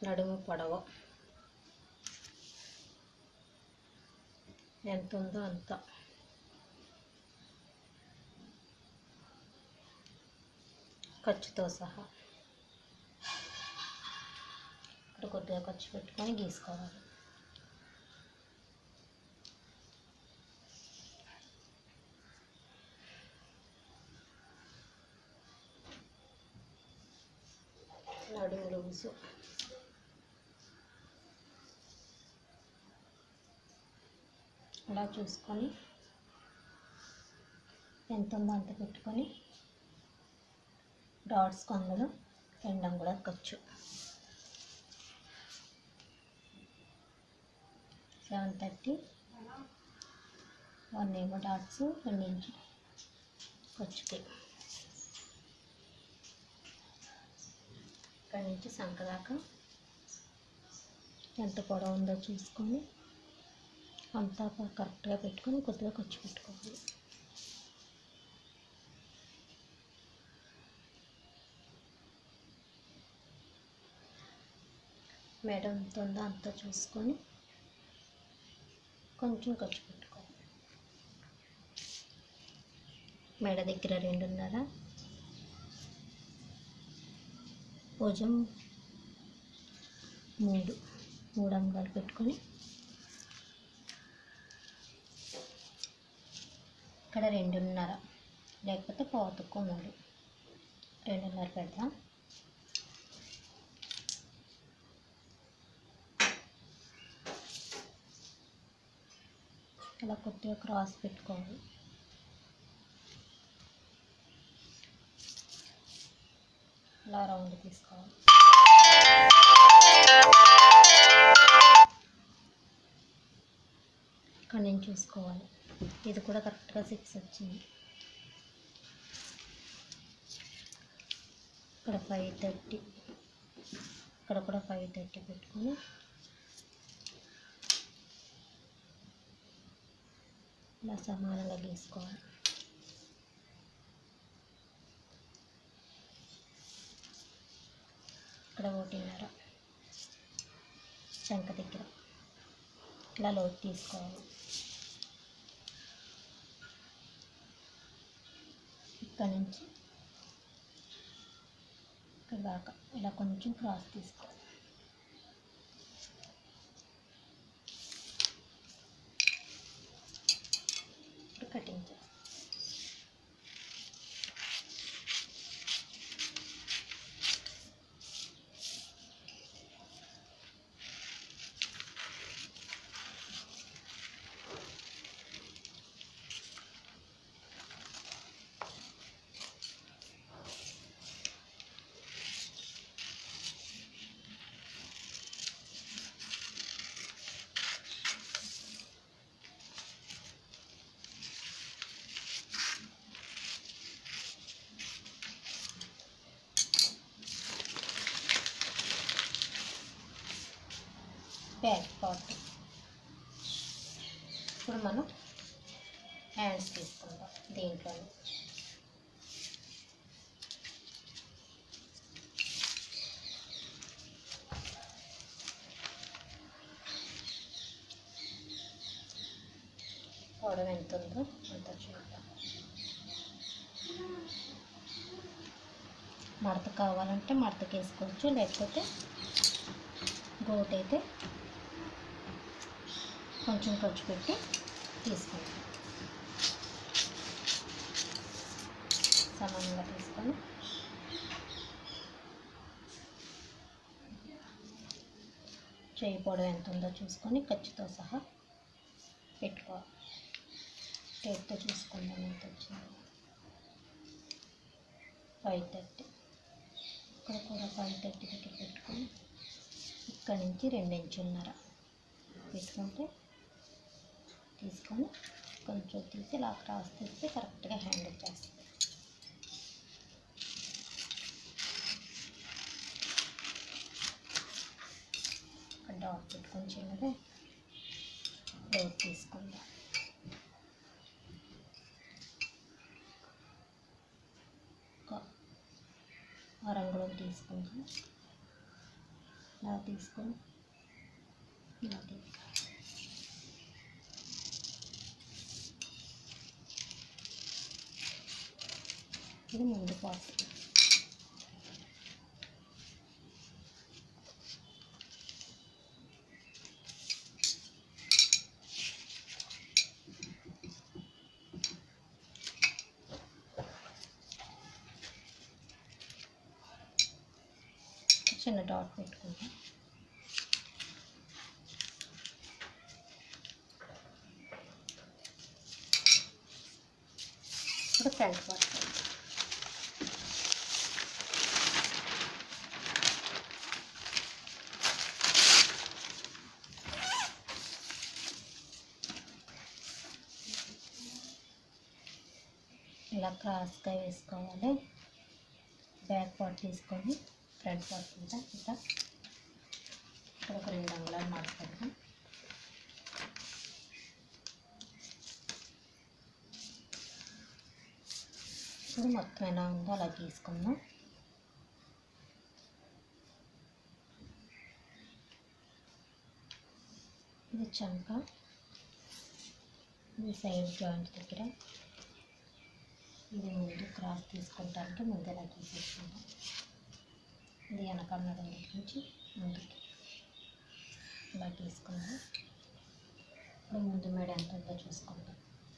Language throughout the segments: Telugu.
నడుము పొడవు ఎంత ఉందో అంత ఖర్చుతో సహా ఇక్కడ కొద్దిగా ఖర్చు పెట్టుకొని గీసుకోవాలి నడుము లూజు అలా చూసుకొని ఎంత ఉందో అంత పెట్టుకొని డాట్స్ కొందలు రెండు అంగుళాలు ఖర్చు సెవెన్ థర్టీ వన్ ఏమో డాట్స్ రెండు ఇంచు ఖర్చుకి ఇక్కడి నుంచి సంక దాకా ఎంత పొడవు ఉందో చూసుకొని అంతా కరెక్ట్గా పెట్టుకొని కొద్దిగా ఖర్చు పెట్టుకోవాలి మెడ ఎంత ఉందో అంతా చూసుకొని కొంచెం ఖర్చు పెట్టుకోవాలి మెడ దగ్గర రెండున్నర భుజం మూడు మూడు అంగాలు పెట్టుకొని ఇక్కడ రెండున్నర లేకపోతే పావుతక్కువ మూడు రెండున్నర పెడదాం ఇలా కొద్దిగా క్రాస్ పెట్టుకోవాలి ఇలా రౌండ్ తీసుకోవాలి ఇక్కడ నేను చూసుకోవాలి ఇది కూడా కరెక్ట్గా సిక్స్ వచ్చింది ఇక్కడ ఫైవ్ థర్టీ ఇక్కడ కూడా ఫైవ్ థర్టీ పెట్టుకొని ఇలా సమానంగా గీసుకోవాలి ఇక్కడ ఒకటిన్నర శంఖ దగ్గర ఇలా లోతు తీసుకోవాలి ఇక్కడ నుంచి ఇక్కడ దాకా ఇలా కొంచెం క్రాస్ తీసుకోవాలి ఇప్పుడు కటింగ్ చేస్తాం బ్యాక్ పార్ట్ ఇప్పుడు మనం హ్యాండ్స్ తీసుకుందాం దీంట్లో పొడవు ఎంత ఉందో అంత చూద్దాం మడత కావాలంటే మడతకి వేసుకోవచ్చు లేకపోతే గోట్ అయితే కొంచెం ఖర్చు పెట్టి తీసుకుంటాం సమానంగా తీసుకొని చేయి పొడవు ఎంత ఉందో చూసుకొని ఖర్చుతో సహా పెట్టుకోవాలి టేప్తో చూసుకుందాం ఎంత వచ్చింది ఫైవ్ థర్టీ ఇక్కడ కూడా ఫైవ్ థర్టీ దగ్గర పెట్టుకొని ఇక్కడ నుంచి రెండు ఇంచున్నర పెట్టుకుంటే తీసుకొని కొంచెం తీసి ఇలా క్రాస్ తీస్తే కరెక్ట్గా హ్యాండ్ వచ్చేస్తుంది ఇక్కడ డాట్ పెట్టుకొని చిన్నగా డోర్ తీసుకుందాం ఒక ఆ రంగులో తీసుకుందాం ఇలా తీసుకొని ఇలా తీసుకొని ఇది ముందు పాస్ చిన్న డాట్ పెట్టుకుంటాం ఇప్పుడు ఫ్రంట్ పార్ట్ ఇలా క్రాస్గా వేసుకోవాలి బ్యాక్ పార్ట్ తీసుకొని ఫ్రంట్ పార్ట్ మీద ఇట్లా ఇక్కడ ఒక రెండు అంగుళాలు మార్చుకుంటాం ఇప్పుడు మొత్తం ఎలా ఉందో అలా గీసుకుందాం ఇది చంక ఇది సైడ్ జాయింట్ దగ్గర ఇది ముందు క్రాస్ తీసుకుంటానికి ముందు ఎలా గీసేసుకుందాం ఇది వెనకాల నడుము దగ్గర నుంచి ముందుకి ఇలా తీసుకుందాం ఇప్పుడు ముందు మేడ ఎంత ఉందో చూసుకుందాం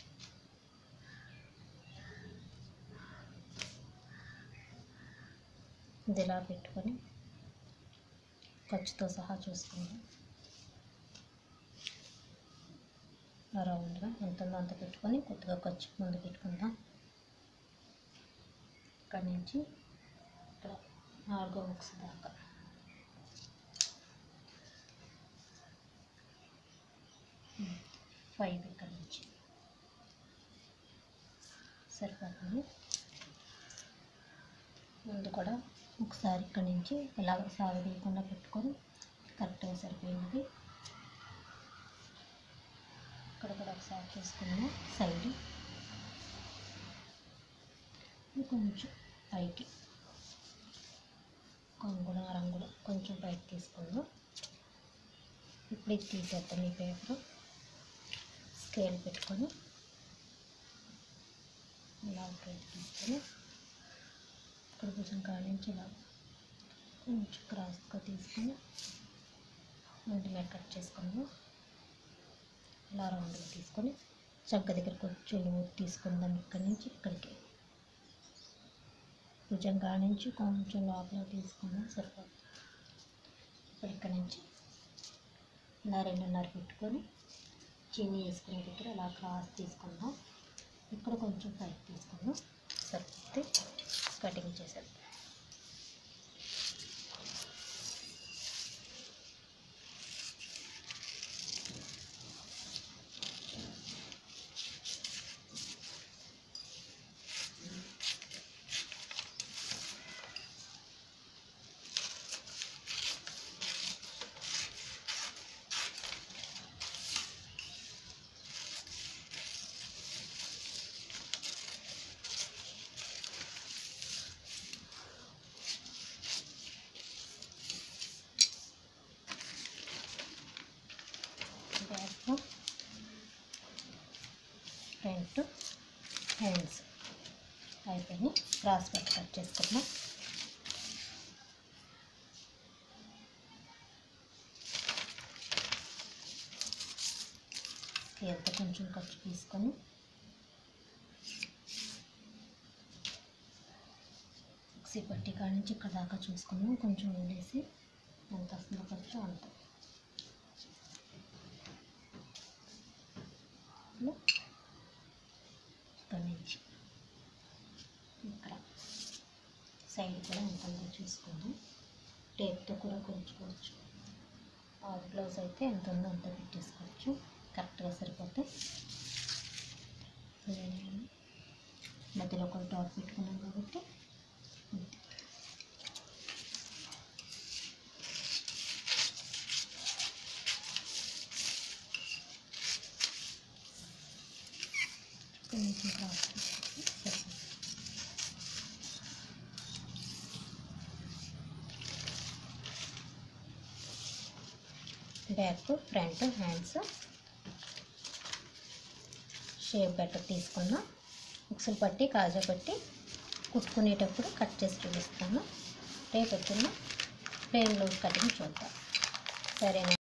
ఇది ఇలా పెట్టుకొని ఖర్చుతో సహా చూసుకుందాం రౌండ్గా ఎంత ఉందో అంత పెట్టుకొని కొద్దిగా ఖర్చు ముందు పెట్టుకుందాం ఇక్కడ నుంచి ఇక్కడ నాలుగో బుక్స్ దాకా ఫైవ్ ఇక్కడ నుంచి సరిపోతుంది ముందు కూడా ఒకసారి ఇక్కడ నుంచి ఇలాగ సాగదీయకుండా పెట్టుకొని కరెక్ట్గా సరిపోయినది ఇక్కడ కూడా ఒకసారి చూసుకున్నాము సైడ్ ఇది కొంచెం పైకి కొంగుల రంగులు కొంచెం పైకి తీసుకుందాం ఇప్పుడు ఇది తీసేద్దాం ఈ పేపర్ స్కేల్ పెట్టుకొని ఇలా ఒక తీసుకొని ఇక్కడ భుజం కాడ నుంచి ఇలా కొంచెం క్రాస్గా తీసుకొని ముందు మీద కట్ చేసుకుందాం ఇలా రౌండ్గా తీసుకొని చంక దగ్గర కొంచెం లూజ్ తీసుకుందాం ఇక్కడి నుంచి ఇక్కడికి భుజం కాడ నుంచి కొంచెం లోపల తీసుకుందాం సరిపోతుంది ఇప్పుడు ఇక్కడ నుంచి ఇలా రెండున్నర పెట్టుకొని చీనీ వేసుకునే దగ్గర అలా క్రాస్ తీసుకుందాం ఇక్కడ కొంచెం పైకి తీసుకుందాం సరిపోతే కటింగ్ చేసేద్దాం బ్యాక్ ఫ్రంట్ హ్యాండ్స్ అయిపోయి క్రాస్ పట్టి కట్ చేసుకున్నాం స్కేల్తో కొంచెం ఖర్చు తీసుకొని మిక్సీ పట్టి కాడి నుంచి ఇక్కడ దాకా చూసుకున్నాం కొంచెం వదిలేసి ఎంత వస్తుందో ఖర్చు అంత ఇలా ఇక్కడ నుంచి ఇక్కడ సైడ్ కూడా ఎంత ఉందో చూసుకుందాం టేప్తో కూడా కొలుచుకోవచ్చు ఆఫ్ బ్లౌజ్ అయితే ఎంత ఉందో అంత పెట్టేసుకోవచ్చు కరెక్ట్గా సరిపోతే మధ్యలో ఒక డాట్ పెట్టుకున్నాం కాబట్టి అంతే. కొంచెం క్రాస్ తీసుకొని సరిపోతుంది. Back front hands shape better తీసుకున్నాం ఉక్సులు పట్టి కాజా పట్టి కుట్టుకునేటప్పుడు కట్ చేసి చూపిస్తాను రేపు వచ్చిన ప్లెయిన్ బ్లౌజ్ కటింగ్ చూద్దాం సరేనా